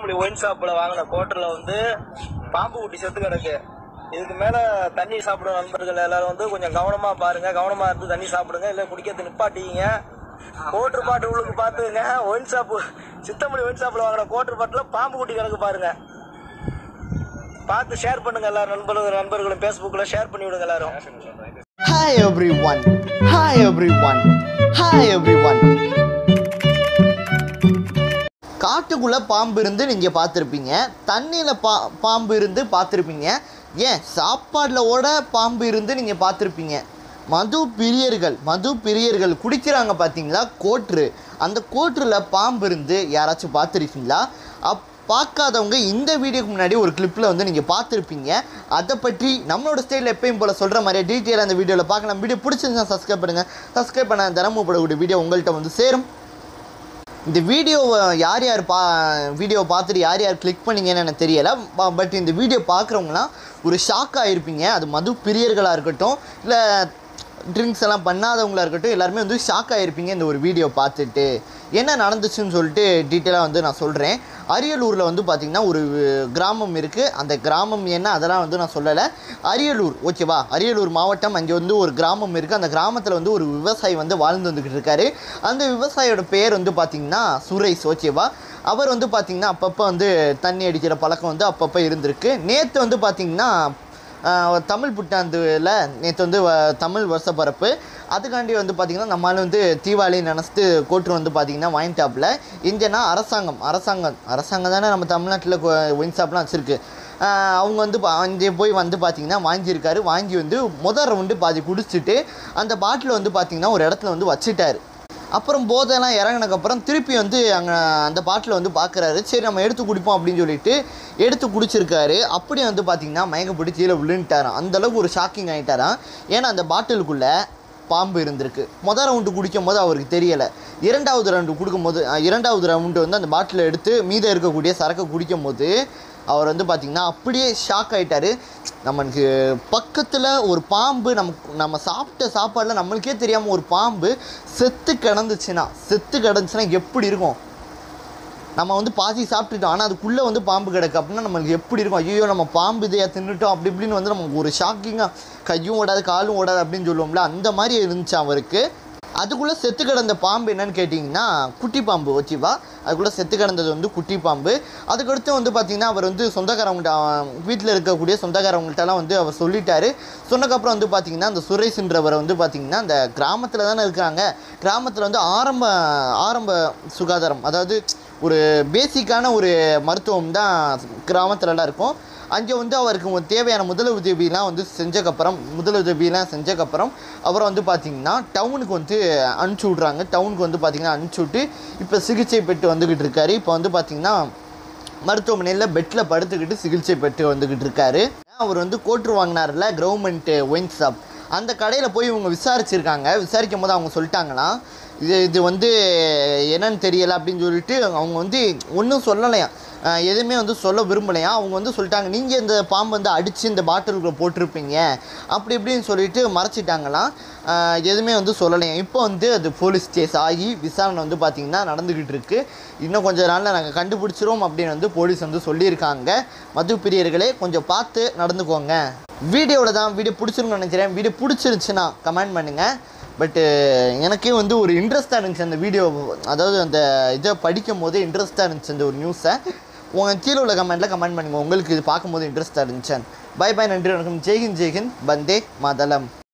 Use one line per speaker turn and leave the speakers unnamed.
இப்படி ஒயின் ஷாப்ல வாங்கின கோட்டர்ல வந்து பாம்பு குட்டி செத்து கிடக்கு இதுக்கு மேல தண்ணி சாப்பிடும் நண்பர்கள் எல்லாரும் வந்து கொஞ்சம் கவனமா பாருங்க கவனமா இருந்து தண்ணி சாப்பிடுங்க இல்ல குடிக்கிறது நிப்பாட்டிங்க கோட்டர் பாட்டு உங்களுக்கு பாத்துங்க ஒயின் ஷாப் சித்தமணி ஒயின் ஷாப்ல வாங்கின கோட்டர் பாட்டுல பாம்பு குட்டி கிடக்கு பாருங்க பார்த்து ஷேர் பண்ணுங்க எல்லாரும் நண்பர்கள் நண்பர்களும் ஃபேஸ்புக்கில் ஷேர் பண்ணி விடுங்க எல்லாரும்
Hi everyone. Hi everyone. Hi everyone. காட்டுக்குள்ள பாம்பு இருந்து நீங்க பார்த்துருப்பீங்க தண்ணியில பா பாம்பு இருந்து பார்த்துருப்பீங்க ஏன் சாப்பாடில் ஓட பாம்பு இருந்து நீங்க பார்த்துருப்பீங்க மது பிரியர்கள் மது பிரியர்கள் குடிக்கிறாங்க பார்த்தீங்களா கோட்ரு அந்த கோட்ரில் பாம்பு இருந்து யாராச்சும் பார்த்துருக்கீங்களா அப் பார்க்காதவங்க இந்த வீடியோக்கு முன்னாடி ஒரு கிளிப்பில் வந்து நீங்கள் பார்த்துருப்பீங்க அதை பற்றி நம்மளோட ஸ்டைலில் எப்பயும் போல் சொல்கிற மாதிரியே டீட்டெயிலாக அந்த வீடியோவில் பார்க்கலாம் வீடியோ பிடிச்சிருந்தா சப்ஸ்கிரைப் பண்ணுங்கள் சப்ஸ்கிரைப் பண்ண தினமும் போடக்கூடிய வீடியோ உங்கள்கிட்ட வந்து சேரும் இந்த வீடியோவை யார் யார் பா வீடியோவை பார்த்துட்டு யார் யார் கிளிக் பண்ணீங்கன்னு எனக்கு தெரியலை பட் இந்த வீடியோ பார்க்குறவங்களாம் ஒரு ஷாக் ஆகிருப்பீங்க அது மது பிரியர்களாக இருக்கட்டும் இல்லை ட்ரிங்க்ஸ் எல்லாம் பண்ணாதவங்களா இருக்கட்டும் எல்லாருமே வந்து ஷாக் ஆகிருப்பீங்க இந்த ஒரு வீடியோ பார்த்துட்டு என்ன நடந்துச்சுன்னு சொல்லிட்டு டீட்டெயிலாக வந்து நான் சொல்கிறேன் அரியலூரில் வந்து பார்த்திங்கன்னா ஒரு கிராமம் இருக்குது அந்த கிராமம் என்ன அதெல்லாம் வந்து நான் சொல்லலை அரியலூர் ஓகேவா அரியலூர் மாவட்டம் அங்கே வந்து ஒரு கிராமம் இருக்குது அந்த கிராமத்தில் வந்து ஒரு விவசாயி வந்து வாழ்ந்து வந்துக்கிட்டு இருக்காரு அந்த விவசாயியோட பேர் வந்து பார்த்திங்கன்னா சுரேஷ் ஓகேவா அவர் வந்து பார்த்திங்கன்னா அப்பப்போ வந்து தண்ணி அடிக்கிற பழக்கம் வந்து அப்பப்போ இருந்திருக்கு நேற்று வந்து பார்த்திங்கன்னா ஆஹ் தமிழ் புத்தாண்டுல நேற்று வந்து வ- தமிழ் வருஷப்பரப்பு அதுக்காண்டி வந்து பார்த்திங்கன்னா நம்மளால வந்து தீபாவளி நினச்சிட்டு கோட்ரு வந்து பார்த்திங்கன்னா வாங்கிட்டாப்புல இங்கேனா அரசாங்கம் அரசாங்கம் அரசாங்கம் தானே நம்ம தமிழ்நாட்டில் ஒயின் ஷாப்லாம் வச்சுருக்கு அவங்க வந்து பா- அங்கே போய் வந்து பார்த்திங்கன்னா வாங்கியிருக்காரு வாங்கி வந்து முதல் ரவுண்டு பாதி குடிச்சிட்டு அந்த பாட்டில் வந்து பார்த்திங்கன்னா ஒரு இடத்துல வந்து வச்சுட்டாரு அப்புறம் போதையெல்லாம் இறங்கினக்கப்புறம் திருப்பி வந்து அங்கே அந்த பாட்டில் வந்து பார்க்குறாரு சரி நம்ம எடுத்து குடிப்போம் அப்படின்னு சொல்லிட்டு எடுத்து குடிச்சிருக்காரு அப்படியே வந்து பார்த்தீங்கன்னா மயக்க பிடிச்சி கீழே விழுந்துட்டாராம் அந்தளவுக்கு ஒரு ஷாக்கிங் ஆகிட்டாராம் ஏன்னா அந்த பாட்டிலுக்குள்ளே பாம்பு இருந்திருக்கு மொதல் ரவுண்டு குடிக்கும் போது அவருக்கு தெரியலை இரண்டாவது ரவுண்டு கொடுக்கும்போது அஹ், இரண்டாவது ரவுண்டு வந்து அந்த பாட்டிலை எடுத்து மீதம் இருக்கக்கூடிய சரக்கை குடிக்கும் போது அவர் வந்து பார்த்திங்கன்னா அப்படியே ஷாக் ஆகிட்டாரு நம்மளுக்கு பக்கத்தில் ஒரு பாம்பு நமக்கு நம்ம சாப்பிட்ட சாப்பாடில் நம்மளுக்கே தெரியாமல் ஒரு பாம்பு செத்து கிடந்துச்சுன்னா செத்து கிடந்துச்சுன்னா எப்படி இருக்கும் நம்ம வந்து பாசி சாப்பிட்டுட்டோம் ஆனால் அதுக்குள்ளே வந்து பாம்பு கிடக்கு அப்படின்னா நம்மளுக்கு எப்படி இருக்கும் ஐயோ நம்ம பாம்பு இதையா தின்னுட்டோம் அப்படி இப்படின்னு வந்து நமக்கு ஒரு ஷாக்கிங்காக கையும் ஓடாது காலும் ஓடாது அப்படின்னு சொல்லுவோம்ல அந்த மாதிரி இருந்துச்சு அவருக்கு அதுக்குள்ளே செத்து கிடந்த பாம்பு என்னன்னு கேட்டிங்கன்னா குட்டி பாம்பு ஓகேவா அதுக்குள்ளே செத்து கிடந்தது வந்து குட்டி பாம்பு அதுக்கடுத்து வந்து பார்த்திங்கன்னா அவர் வந்து சொந்தக்காரவங்கள்ட்ட வீட்டில் இருக்கக்கூடிய சொந்தக்காரவங்கள்ட்டலாம் வந்து அவர் சொல்லிட்டாரு சொன்னக்கப்புறம் வந்து பார்த்திங்கன்னா அந்த சுரேஷ்ன்றவரை வந்து பார்த்திங்கன்னா அந்த கிராமத்தில் தானே இருக்காங்க கிராமத்தில் வந்து ஆரம்ப ஆரம்ப சுகாதாரம் அதாவது ஒரு பேசிக்கான ஒரு மருத்துவம் தான் கிராமத்துலலாம் இருக்கும் அங்கே வந்து அவருக்கு ஒரு தேவையான முதல் உதவிலாம் வந்து செஞ்சக்கப்புறம் முதல் உதவிலாம் செஞ்சக்கப்புறம் அப்புறம் வந்து பார்த்திங்கன்னா டவுனுக்கு வந்து அனுப்பிச்சி விட்றாங்க டவுனுக்கு வந்து பார்த்திங்கன்னா அனுப்பிச்சி விட்டு இப்போ சிகிச்சை பெற்று வந்துக்கிட்டு இருக்காரு இப்போ வந்து பார்த்திங்கன்னா மருத்துவமனையில் பெட்டில் படுத்துக்கிட்டு சிகிச்சை பெற்று வந்துக்கிட்டு இருக்காரு அவர் வந்து கோட்ரு வாங்கினார்ல கவர்மெண்ட் ஒயின் ஷாப் அந்த கடையில் போய் இவங்க விசாரிச்சிருக்காங்க விசாரிக்கும் போது அவங்க சொல்லிட்டாங்களாம் இது இது வந்து என்னன்னு தெரியலை அப்படின்னு சொல்லிட்டு அவங்க வந்து ஒன்றும் சொல்லலையாம் அஹ் எதுவுமே வந்து சொல்ல விரும்பலையா அவங்க வந்து சொல்லிட்டாங்க நீங்கள் இந்த பாம்பு வந்து அடித்து இந்த பாட்டிலுக்குள்ள போட்டிருப்பீங்க அப்படி இப்படின்னு சொல்லிட்டு மறைச்சிட்டாங்களாம் அஹ் எதுவுமே வந்து சொல்லலையாம் இப்போ வந்து அது போலீஸ் கேஸ் ஆகி விசாரணை வந்து பார்த்திங்கன்னா நடந்துக்கிட்டு இருக்கு இன்னும் கொஞ்ச நாளில் நாங்கள் கண்டுபிடிச்சிரும் அப்படின்னு வந்து போலீஸ் வந்து சொல்லியிருக்காங்க மது பிரியர்களே கொஞ்சம் பார்த்து நடந்துக்கோங்க வீடியோவில் தான் வீடியோ பிடிச்சிருக்குன்னு நினைக்கிறேன் வீடியோ பிடிச்சிருந்துச்சுன்னா கமெண்ட் பண்ணுங்கள் பட்டு எனக்கே வந்து ஒரு இன்ட்ரெஸ்ட்டாக இருந்துச்சு அந்த வீடியோ அதாவது அந்த இதை படிக்கும் போதே இன்ட்ரெஸ்ட்டாக இருந்துச்சு அந்த ஒரு நியூஸை உங்கள் கீழே உள்ள கமெண்ட்டில் கமெண்ட் பண்ணுங்கள் உங்களுக்கு இது பார்க்கும்போது இன்ட்ரெஸ்ட்டாக இருந்துச்சு பை பை நன்றி வணக்கம் ஜெய்ஹிந்த் ஜெய்ஹிந்த் பந்தே மாதளம்